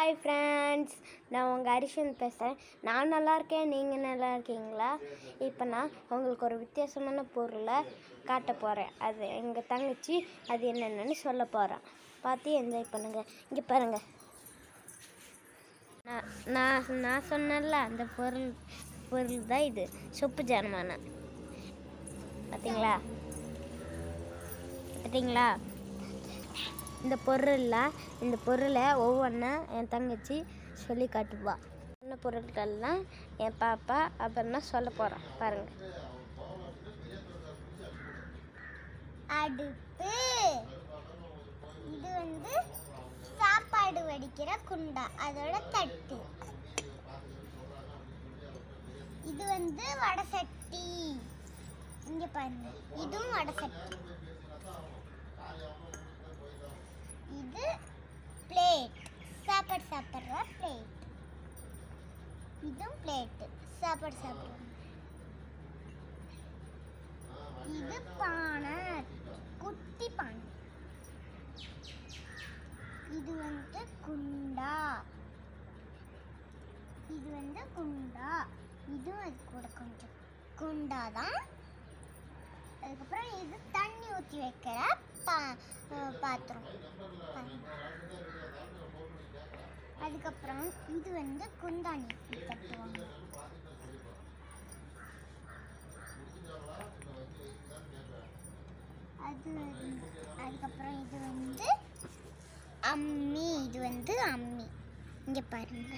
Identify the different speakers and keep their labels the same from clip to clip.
Speaker 1: Hi friends நான் உங்கள் ஹரிஷன் பேசுகிறேன் நான் நல்லா இருக்கேன் நீங்கள் நல்லா இருக்கீங்களா இப்போ நான் உங்களுக்கு ஒரு வித்தியாசமான பொருளை காட்ட போகிறேன் அது எங்கள் தங்கச்சி அது என்னென்னு சொல்ல போகிறேன் பார்த்து என்ஜாய் பண்ணுங்கள் இங்கே பாருங்கள் நான் நான் நான் சொன்னேன்ல அந்த பொருள் பொருள் தான் இது சொப்பு ஜாமான் பார்த்தீங்களா பார்த்தீங்களா இந்த பொருளில் இந்த பொருளை ஒவ்வொன்றா என் தங்கச்சி சொல்லி காட்டுவா என்ன பொருட்கள்லாம் என் பாப்பா அப்புறம் சொல்ல போகிறேன் பாருங்கள்
Speaker 2: அடுப்பு இது வந்து சாப்பாடு வடிக்கிற குண்டா அதோட தட்டு இது வந்து வடை சட்டி இங்க பாருங்க இதுவும் வடை சட்டி இது பிளேட் சாப்பாடு சாப்பிட்ற பிளேட் இதுவும் பிளேட் சாப்பாடு சாப்பிட்ற இது பானை குட்டி பானை இது வந்து குண்டா இது வந்து குண்டா இதுவும் அது கூட கொஞ்சம் குண்டா தான் அதுக்கப்புறம் இது தண்ணி ஊற்றி வைக்கிற பா அஹ் பாத்திரம் பாருங்க. அதுக்கப்புறம் இது வந்து குந்தாணி தட்டுவாங்க அது வந்து- அதுக்கப்புறம் இது வந்து அம்மி இது வந்து அம்மி இங்க பாருங்க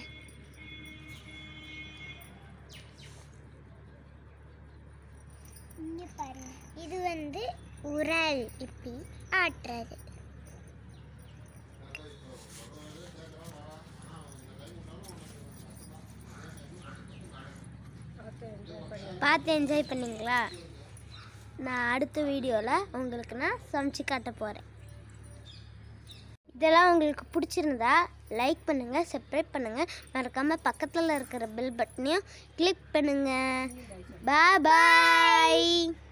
Speaker 2: இங்க பாருங்க இது வந்து உரல் இப்படி ஆட்டுறது
Speaker 1: பார்த்து என்ஜாய் பண்ணீங்களா நான் அடுத்த வீடியோவில் உங்களுக்கு நான் சமைச்சு காட்ட போகிறேன் இதெல்லாம் உங்களுக்கு பிடிச்சிருந்தா லைக் பண்ணுங்கள் சப்ஸ்கிரைப் பண்ணுங்கள் மறக்காமல் பக்கத்தில் இருக்கிற பெல் பட்டனையும் கிளிக் பண்ணுங்கள் பாய்